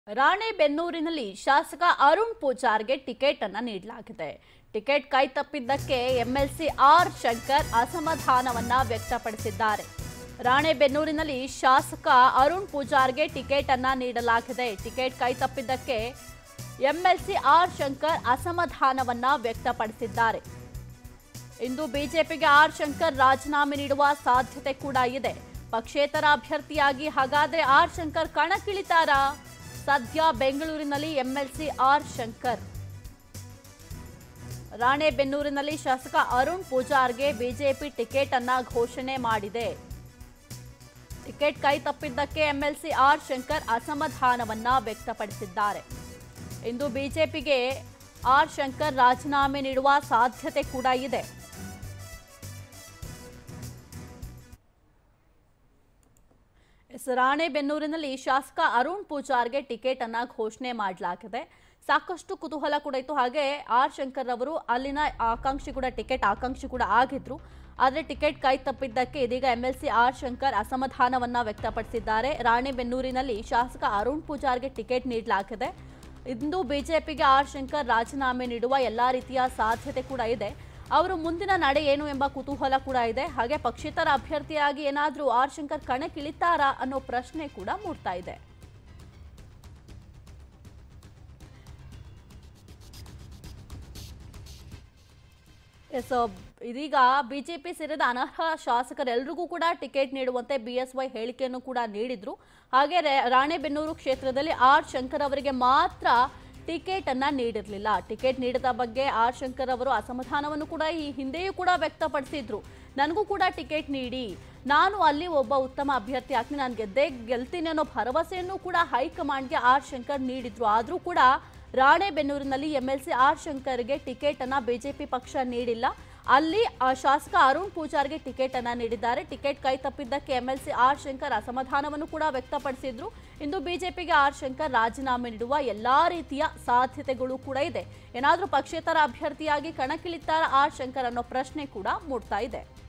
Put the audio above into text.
ರಾಣೆಬೆನ್ನೂರಿನಲ್ಲಿ ಶಾಸಕ ಅರುಣ್ ಪೂಜಾರ್ಗೆ ಟಿಕೆಟ್ ಅನ್ನ ನೀಡಲಾಗಿದೆ ಟಿಕೆಟ್ ಕೈ ತಪ್ಪಿದ್ದಕ್ಕೆ ಎಂಎಲ್ಸಿ ಆರ್ ಶಂಕರ್ ಅಸಮಾಧಾನವನ್ನ ವ್ಯಕ್ತಪಡಿಸಿದ್ದಾರೆ ರಾಣೆಬೆನ್ನೂರಿನಲ್ಲಿ ಶಾಸಕ ಅರುಣ್ ಪೂಜಾರ್ಗೆ ಟಿಕೆಟ್ ಅನ್ನ ನೀಡಲಾಗಿದೆ ಟಿಕೆಟ್ ಕೈ ತಪ್ಪಿದ್ದಕ್ಕೆ ಎಂಎಲ್ಸಿ ಆರ್ ಶಂಕರ್ ಅಸಮಾಧಾನವನ್ನ ವ್ಯಕ್ತಪಡಿಸಿದ್ದಾರೆ ಇಂದು ಬಿಜೆಪಿಗೆ ಆರ್ ಶಂಕರ್ ರಾಜೀನಾಮೆ ನೀಡುವ ಸಾಧ್ಯತೆ ಕೂಡ ಇದೆ ಪಕ್ಷೇತರ ಅಭ್ಯರ್ಥಿಯಾಗಿ ಹಾಗಾದ್ರೆ ಆರ್ ಶಂಕರ್ ಕಣಕ್ಕಿಳಿತಾರಾ ಸದ್ಯ ಬೆಂಗಳೂರಿನಲ್ಲಿ ಎಂಎಲ್ಸಿ ಆರ್ ಶಂಕರ್ ರಾಣೆಬೆನ್ನೂರಿನಲ್ಲಿ ಶಾಸಕ ಅರುಣ್ ಪೂಜಾರ್ಗೆ ಬಿಜೆಪಿ ಟಿಕೆಟ್ ಅನ್ನ ಘೋಷಣೆ ಮಾಡಿದೆ ಟಿಕೆಟ್ ಕೈ ತಪ್ಪಿದ್ದಕ್ಕೆ ಎಂಎಲ್ಸಿ ಆರ್ ಶಂಕರ್ ಅಸಮಾಧಾನವನ್ನ ವ್ಯಕ್ತಪಡಿಸಿದ್ದಾರೆ ಇಂದು ಬಿಜೆಪಿಗೆ ಆರ್ ಶಂಕರ್ ರಾಜೀನಾಮೆ ನೀಡುವ ಸಾಧ್ಯತೆ ಕೂಡ ಇದೆ ಎಸ್ ರಾಣೆಬೆನ್ನೂರಿನಲ್ಲಿ ಶಾಸಕ ಅರುಣ್ ಪೂಜಾರ್ಗೆ ಟಿಕೆಟ್ ಅನ್ನ ಘೋಷಣೆ ಮಾಡಲಾಗಿದೆ ಸಾಕಷ್ಟು ಕುತೂಹಲ ಕೂಡ ಇತ್ತು ಹಾಗೆ ಆರ್ ಶಂಕರ್ ಅವರು ಅಲ್ಲಿನ ಆಕಾಂಕ್ಷಿ ಕೂಡ ಟಿಕೆಟ್ ಆಕಾಂಕ್ಷಿ ಕೂಡ ಆಗಿದ್ರು ಆದರೆ ಟಿಕೆಟ್ ಕೈ ತಪ್ಪಿದ್ದಕ್ಕೆ ಇದೀಗ ಎಂಎಲ್ಸಿ ಆರ್ ಶಂಕರ್ ಅಸಮಾಧಾನವನ್ನ ವ್ಯಕ್ತಪಡಿಸಿದ್ದಾರೆ ರಾಣೆಬೆನ್ನೂರಿನಲ್ಲಿ ಶಾಸಕ ಅರುಣ್ ಪೂಜಾರ್ಗೆ ಟಿಕೆಟ್ ನೀಡಲಾಗಿದೆ ಇಂದು ಬಿಜೆಪಿಗೆ ಆರ್ ಶಂಕರ್ ರಾಜೀನಾಮೆ ನೀಡುವ ಎಲ್ಲಾ ರೀತಿಯ ಸಾಧ್ಯತೆ ಕೂಡ ಇದೆ ಅವರು ಮುಂದಿನ ನಡೆ ಏನು ಎಂಬ ಕುತೂಹಲ ಕೂಡ ಇದೆ ಹಾಗೆ ಪಕ್ಷೇತರ ಅಭ್ಯರ್ಥಿಯಾಗಿ ಏನಾದರೂ ಆರ್ ಶಂಕರ್ ಕಣಕ್ಕಿಳಿತಾರಾ ಅನ್ನೋ ಪ್ರಶ್ನೆ ಕೂಡ ಮೂಡ್ತಾ ಇದೆ ಎಸ್ ಇದೀಗ ಬಿಜೆಪಿ ಸೇರಿದ ಅನರ್ಹ ಶಾಸಕರೆಲ್ಲರಿಗೂ ಕೂಡ ಟಿಕೆಟ್ ನೀಡುವಂತೆ ಬಿಎಸ್ವೈ ಹೇಳಿಕೆಯನ್ನು ಕೂಡ ನೀಡಿದ್ರು ಹಾಗೆ ರೆ- ರಾಣೆಬೆನ್ನೂರು ಕ್ಷೇತ್ರದಲ್ಲಿ ಆರ್ ಶಂಕರ್ ಅವರಿಗೆ ಮಾತ್ರ ಟಿಕೆಟ್ ಅನ್ನ ನೀಡಿರಲಿಲ್ಲ ಟಿಕೆಟ್ ನೀಡಿದ ಬಗ್ಗೆ ಆರ್ ಶಂಕರ್ ಅವರು ಅಸಮಾಧಾನವನ್ನು ಕೂಡ ಈ ಹಿಂದೆಯೂ ಕೂಡ ವ್ಯಕ್ತಪಡಿಸಿದ್ರು ನನಗೂ ಕೂಡ ಟಿಕೆಟ್ ನೀಡಿ ನಾನು ಅಲ್ಲಿ ಒಬ್ಬ ಉತ್ತಮ ಅಭ್ಯರ್ಥಿ ಆಗ್ತೀನಿ ನಾನು ಗೆದ್ದೇ ಗೆಲ್ತೀನಿ ಅನ್ನೋ ಭರವಸೆಯನ್ನು ಕೂಡ ಹೈಕಮಾಂಡ್ಗೆ ಆರ್ ಶಂಕರ್ ನೀಡಿದ್ರು ಆದರೂ ಕೂಡ ರಾಣೆಬೆನ್ನೂರಿನಲ್ಲಿ ಎಂಎಲ್ಸಿ ಆರ್ ಶಂಕರ್ಗೆ ಟಿಕೆಟ್ ಅನ್ನ ಬಿಜೆಪಿ ಪಕ್ಷ ನೀಡಿಲ್ಲ ಅಲ್ಲಿ ಆ ಶಾಸಕ ಅರುಣ್ ಪೂಜಾರ್ಗೆ ಟಿಕೆಟ್ ಅನ್ನ ನೀಡಿದ್ದಾರೆ ಟಿಕೆಟ್ ಕೈ ತಪ್ಪಿದ್ದಕ್ಕೆ ಎಂಎಲ್ಸಿ ಆರ್ ಶಂಕರ್ ಅಸಮಾಧಾನವನ್ನು ಕೂಡ ವ್ಯಕ್ತಪಡಿಸಿದ್ರು ಇಂದು ಬಿಜೆಪಿಗೆ ಆರ್ ಶಂಕರ್ ರಾಜೀನಾಮೆ ನೀಡುವ ಎಲ್ಲಾ ರೀತಿಯ ಸಾಧ್ಯತೆಗಳು ಕೂಡ ಇದೆ ಏನಾದರೂ ಪಕ್ಷೇತರ ಅಭ್ಯರ್ಥಿಯಾಗಿ ಕಣಕ್ಕಿಳಿತಾರ ಆರ್ ಶಂಕರ್ ಅನ್ನೋ ಪ್ರಶ್ನೆ ಕೂಡ ಮೂಡ್ತಾ ಇದೆ